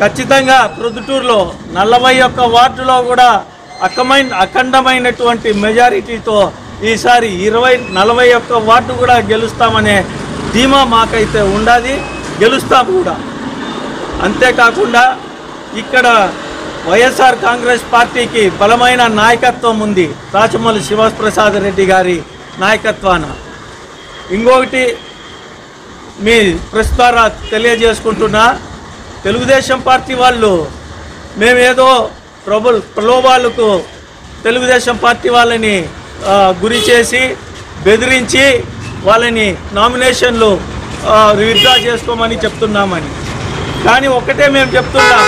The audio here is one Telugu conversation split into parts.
ఖచ్చితంగా ప్రొద్దుటూరులో నలభై ఒక్క వార్డులో కూడా అక్కమైన అఖండమైనటువంటి మెజారిటీతో ఈసారి ఇరవై నలభై ఒక్క వార్డు కూడా గెలుస్తామనే ధీమా మాకైతే ఉండాలి గెలుస్తాం కూడా అంతేకాకుండా ఇక్కడ వైఎస్ఆర్ కాంగ్రెస్ పార్టీకి బలమైన నాయకత్వం ఉంది రాచమల్లి శివప్రసాద్ రెడ్డి గారి నాయకత్వాన ఇంకొకటి మీ ప్రస్తార తెలియజేసుకుంటున్నా తెలుగుదేశం పార్టీ వాళ్ళు మేమేదో ప్రబల్ ప్రలోభాలకు తెలుగుదేశం పార్టీ వాళ్ళని ఆ, గురి చేసి బెదిరించి వాళ్ళని నామినేషన్లు ఆ, విత్డ్రా చేసుకోమని చెప్తున్నామని కానీ ఒకటే మేము చెప్తున్నాం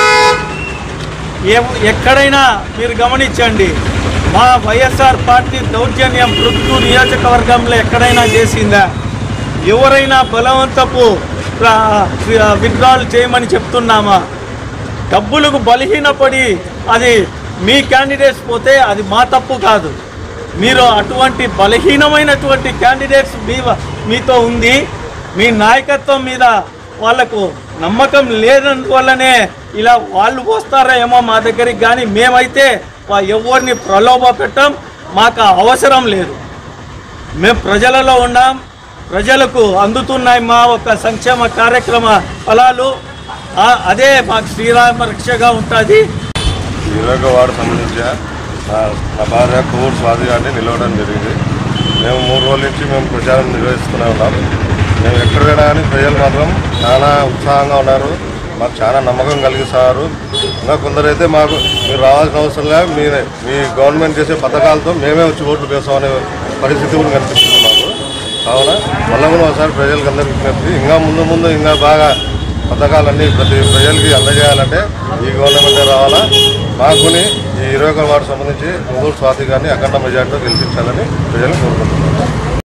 ఏ ఎక్కడైనా మీరు గమనించండి మా వైఎస్ఆర్ పార్టీ దౌర్జన్యం పృథ్వీ నియోజకవర్గంలో ఎక్కడైనా చేసిందా ఎవరైనా బలవంతపు విత్డ్రాలు చేయమని చెప్తున్నామా డబ్బులకు బలహీనపడి అది మీ క్యాండిడేట్స్ పోతే అది మా తప్పు కాదు మీరు అటువంటి బలహీనమైనటువంటి క్యాండిడేట్స్ మీ మీతో ఉంది మీ నాయకత్వం మీద వాళ్ళకు నమ్మకం లేనందువల్లనే ఇలా వాళ్ళు వస్తారా ఏమో మా దగ్గరికి కానీ మేమైతే వా- ఎవరిని ప్రలోభ పెట్టం మాకు ఆ అవసరం లేదు మేము ప్రజలలో ఉన్నాం ప్రజలకు అందుతున్నాయి మా ఒక సంక్షేమ కార్యక్రమ ఫలాలు ఆ- అదే మాకు శ్రీరామ రక్షగా ఉంటుంది ఇరవై ఒక వార్డు సంబంధించి నా నా భార్య కోవిడ్ స్వాతి గారిని నిలవడం జరిగింది మేము మూడు రోజుల నుంచి మేము ప్రచారం నిర్వహిస్తూనే ఉన్నాం మేము ఎక్కడికైనా కానీ ప్రజలు మాత్రం చాలా ఉత్సాహంగా ఉన్నారు మాకు చాలా నమ్మకం కలిగిస్తారు ఇంకా కొందరైతే మాకు మీరు రావాల్సిన అవసరం లేదు మీ మీ గవర్నమెంట్ చేసే పథకాలతో మేమే వచ్చి ఓట్లు వేస్తామనే పరిస్థితి కూడా కనిపిస్తుంది మాకు కావున మళ్ళీ కూడా ఒకసారి ప్రజలకు అందరికీ విజ్ఞప్తి ఇంకా ముందు ముందు ఇంకా బాగా పథకాలన్నీ ప్రతి ప్రజలకి అందజేయాలంటే ఈ గవర్నమెంటే రావాలా మాకుని ఈ ఇరవై ఒక వార్డు సంబంధించి ముందు స్వాతి గారిని అఖండ మెజార్టీతో గెలిపించాలని ప్రజలు కోరుకుంటున్నాను